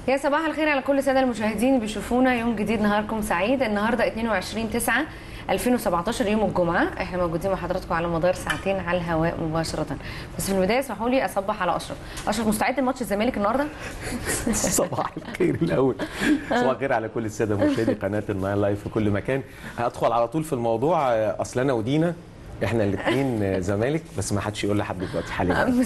يا صباح الخير على كل الساده المشاهدين اللي بيشوفونا يوم جديد نهاركم سعيد النهارده 22 9 2017 يوم الجمعه احنا موجودين مع حضراتكم على مدار ساعتين على الهواء مباشره بس في البدايه اسمحوا لي اصبح على اشرف اشرف مستعد لماتش الزمالك النهارده صباح الخير الاول صباح الخير على كل الساده مشاهدي قناه الناين لايف في كل مكان هدخل على طول في الموضوع اصل انا ودينا احنا الاثنين زمالك بس ما حدش يقول لحد دلوقتي حاليا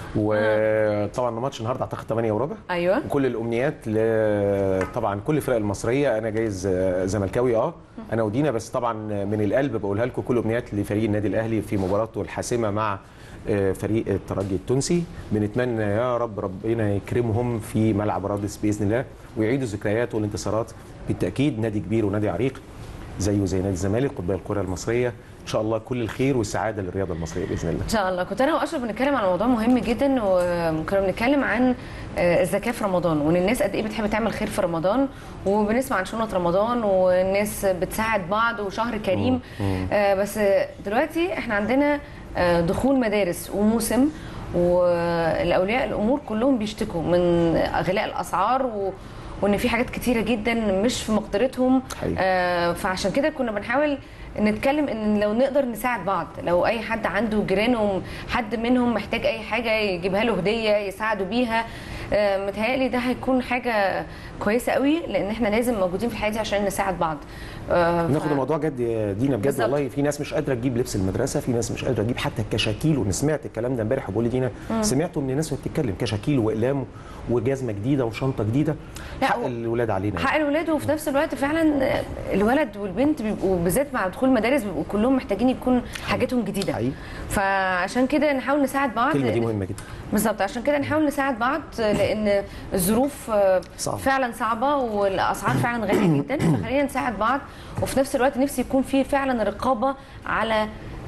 وطبعا ماتش النهارده اعتقد 8 وربع ايوه وكل الامنيات ل... طبعا كل الفرق المصريه انا جايز زملكاوي اه انا ودينا بس طبعا من القلب بقولها لكم كل امنيات لفريق النادي الاهلي في مباراته الحاسمه مع فريق الترجي التونسي بنتمنى يا رب ربنا يكرمهم في ملعب رادس باذن الله ويعيدوا الذكريات والانتصارات بالتاكيد نادي كبير ونادي عريق زيه زي نادي الزمالك قطبي الكره المصريه ان شاء الله كل الخير والسعاده للرياضه المصريه باذن الله ان شاء الله كنت انا واشرف بنتكلم عن موضوع مهم جدا وكنا بنتكلم عن الزكاه في رمضان وان الناس قد ايه بتحب تعمل خير في رمضان وبنسمع عن شنط رمضان والناس بتساعد بعض وشهر كريم آه بس دلوقتي احنا عندنا دخول مدارس وموسم والاولياء الامور كلهم بيشتكوا من غلاء الاسعار و وان في حاجات كتيره جدا مش في مقدرتهم آه فعشان كده كنا بنحاول نتكلم ان لو نقدر نساعد بعض لو اي حد عنده جيرانه حد منهم محتاج اي حاجه يجيبها له هديه يساعدوا بيها آه متهيألي ده هيكون حاجه كويسه قوي لان احنا لازم موجودين في الحياه دي عشان نساعد بعض آه ناخد ف... الموضوع جد يا دينا بجد بالزبط. والله في ناس مش قادره تجيب لبس المدرسه في ناس مش قادره تجيب حتى الكشاكيل وانا سمعت الكلام ده امبارح بقول لدينا سمعته من الناس وهي بتتكلم كشاكيل واقلام وجزمه جديده وشنطه جديده حق الولاد علينا حق الولاد وفي نفس الوقت فعلا الولد والبنت بيبقوا بالذات مع دخول المدارس بيبقوا كلهم محتاجين يكون حاجاتهم جديده حقيقي. فعشان كده نحاول نساعد بعض الكلمه دي مهمه جدا بالظبط عشان كده نحاول نساعد بعض لان الظروف صعب. فعلا صعبه والاسعار فعلا غاليه جدا فخلينا نساعد بعض وفي نفس الوقت نفسي يكون في فعلا رقابه على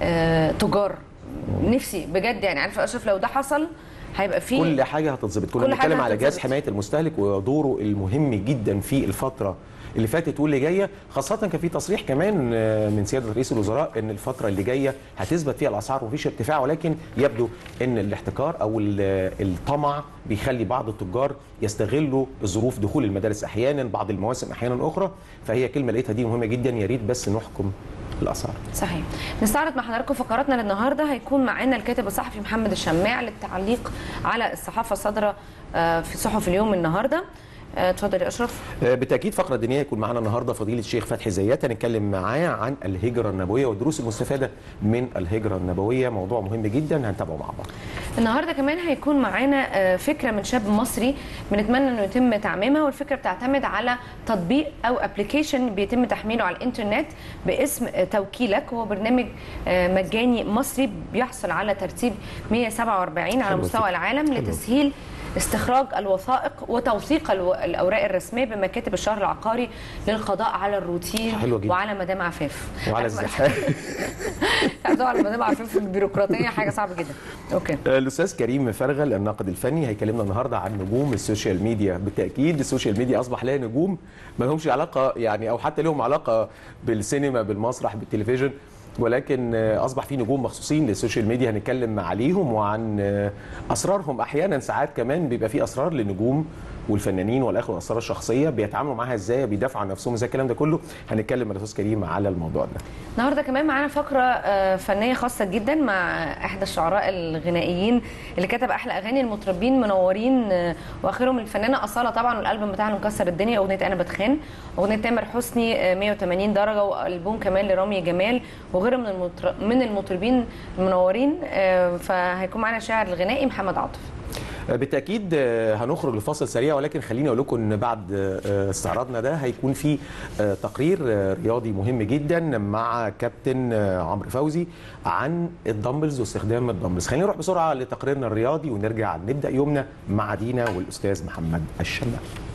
تجار نفسي بجد يعني عارفه اشرف لو ده حصل هيبقى في كل حاجه هتتظبط كنا بنتكلم على جهاز حمايه المستهلك ودوره المهم جدا في الفتره اللي فاتت واللي جايه خاصه كان في تصريح كمان من سياده رئيس الوزراء ان الفتره اللي جايه هتثبت فيها الاسعار ومفيش ارتفاع ولكن يبدو ان الاحتكار او الطمع بيخلي بعض التجار يستغلوا ظروف دخول المدارس احيانا بعض المواسم احيانا اخرى فهي كلمه لقيتها دي مهمه جدا يا ريت بس نحكم الاسعار. صحيح. نستعرض مع حضراتكم فقراتنا للنهارده هيكون معانا الكاتب الصحفي محمد الشماع للتعليق على الصحافه الصادره في صحف اليوم النهارده. اتفضل يا اشرف بالتاكيد فقره دينيه يكون معانا النهارده فضيله الشيخ فتحي زيات هنتكلم معاه عن الهجره النبويه والدروس المستفاده من الهجره النبويه موضوع مهم جدا هنتابعه مع بعض النهارده كمان هيكون معانا فكره من شاب مصري بنتمنى انه يتم تعميمها والفكره بتعتمد على تطبيق او ابلكيشن بيتم تحميله على الانترنت باسم توكيلك هو برنامج مجاني مصري بيحصل على ترتيب 147 على مستوى العالم لتسهيل استخراج الوثائق وتوثيق الاوراق الرسميه بمكاتب الشهر العقاري للقضاء على الروتين حلوة جدا. وعلى مدام عفاف وعلى الزحام على مدام عفاف البيروقراطيه حاجه صعبه جدا اوكي الاستاذ كريم فرغل الناقد الفني هيكلمنا النهارده عن نجوم السوشيال ميديا بالتاكيد السوشيال ميديا اصبح لها نجوم ما لهمش علاقه يعني او حتى لهم علاقه بالسينما بالمسرح بالتلفزيون ولكن اصبح في نجوم مخصوصين للسوشيال ميديا هنتكلم عليهم وعن اسرارهم احيانا ساعات كمان بيبقى في اسرار للنجوم والفنانين والاخر والاسرار الشخصيه بيتعاملوا معاها ازاي بيدافعوا عن نفسهم ازاي الكلام ده كله هنتكلم مع الاستاذ كريم على الموضوع ده النهارده كمان معانا فقره فنيه خاصه جدا مع احدى الشعراء الغنائيين اللي كتب احلى اغاني المطربين منورين واخرهم الفنانه اصاله طبعا والالبوم بتاعها مكسر الدنيا اغنيه انا بتخان اغنيه تامر حسني 180 درجه والبوم كمان لرامي جمال وغيره من من المطربين المنورين فهيكون معانا الشاعر الغنائي محمد عاطف بالتاكيد هنخرج لفاصل سريع ولكن خليني اقول لكم ان بعد استعراضنا ده هيكون في تقرير رياضي مهم جدا مع كابتن عمرو فوزي عن الدمبلز واستخدام الدمبلز خلينا نروح بسرعه لتقريرنا الرياضي ونرجع نبدا يومنا مع دينا والاستاذ محمد الشمال